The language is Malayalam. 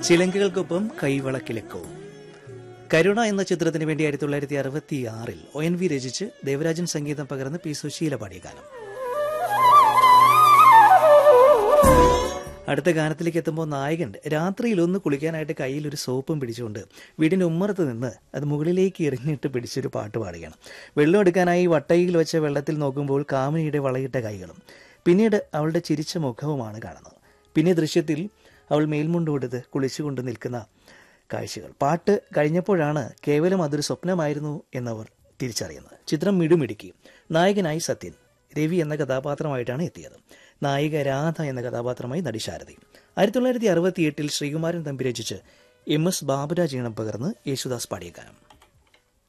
ചിലങ്കകൾക്കൊപ്പം കൈവളക്കിലെക്കവും കരുണ എന്ന ചിത്രത്തിന് വേണ്ടി ആയിരത്തി തൊള്ളായിരത്തി അറുപത്തി ആറിൽ ഒ എൻ വി രചിച്ച് ദേവരാജൻ സംഗീതം പകർന്ന് പി സുശീല പാടിയ ഗാനം അടുത്ത ഗാനത്തിലേക്ക് എത്തുമ്പോൾ നായകൻ രാത്രിയിൽ ഒന്ന് കുളിക്കാനായിട്ട് കയ്യിൽ ഒരു സോപ്പും പിടിച്ചുകൊണ്ട് വീടിന്റെ ഉമ്മറത്ത് നിന്ന് അത് മുകളിലേക്ക് എറിഞ്ഞിട്ട് പിടിച്ചൊരു പാട്ട് പാടുകയാണ് വെള്ളം എടുക്കാനായി വട്ടയിൽ വെച്ച വെള്ളത്തിൽ നോക്കുമ്പോൾ കാമിനിയുടെ വളയിട്ട കൈകളും പിന്നീട് അവളുടെ ചിരിച്ച മുഖവുമാണ് കാണുന്നത് പിന്നെ ദൃശ്യത്തിൽ അവൾ മേൽമുണ്ട് കൊടുത്ത് കുളിച്ചുകൊണ്ട് നിൽക്കുന്ന കാഴ്ചകൾ പാട്ട് കഴിഞ്ഞപ്പോഴാണ് കേവലം അതൊരു സ്വപ്നമായിരുന്നു എന്നവർ തിരിച്ചറിയുന്നത് ചിത്രം മിടുമിടുക്കി നായകനായി സത്യൻ രവി എന്ന കഥാപാത്രമായിട്ടാണ് എത്തിയത് നായിക രാധ എന്ന കഥാപാത്രമായി നടി ശാരദി ആയിരത്തി തൊള്ളായിരത്തി അറുപത്തിയെട്ടിൽ ശ്രീകുമാരൻ തമ്പി രചിച്ച് എം എസ് ബാബുരാജ് ഈണം പകർന്ന് യേശുദാസ് പാടിയ ഗാനം